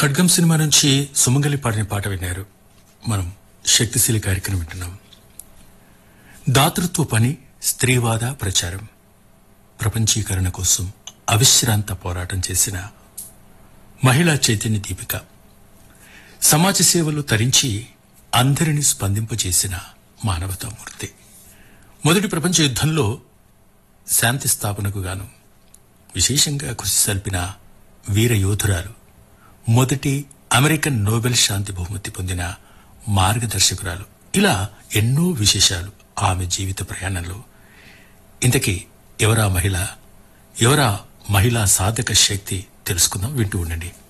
ఖడ్గం సినిమా నుంచి సుమంగలి పాడిన పాట విన్నారు మనం శక్తిశీలి కార్యక్రమం వింటున్నాం దాతృత్వ పని స్త్రీవాద ప్రచారం ప్రపంచీకరణ కోసం అవిశ్రాంత పోరాటం చేసిన మహిళా చైతన్య దీపిక సమాజ సేవలు తరించి అందరినీ స్పందింపచేసిన మానవతామూర్తి మొదటి ప్రపంచ యుద్ధంలో శాంతి స్థాపనకు గాను విశేషంగా కృషి సల్పిన వీర యోధురాలు మొదటి అమెరికన్ నోబెల్ శాంతి బహుమతి పొందిన మార్గదర్శకురాలు ఇలా ఎన్నో విశేషాలు ఆమె జీవిత ప్రయాణంలో ఇంతకీ ఎవరా మహిళ ఎవరా మహిళా సాధక శక్తి తెలుసుకుందాం వింటూ ఉండండి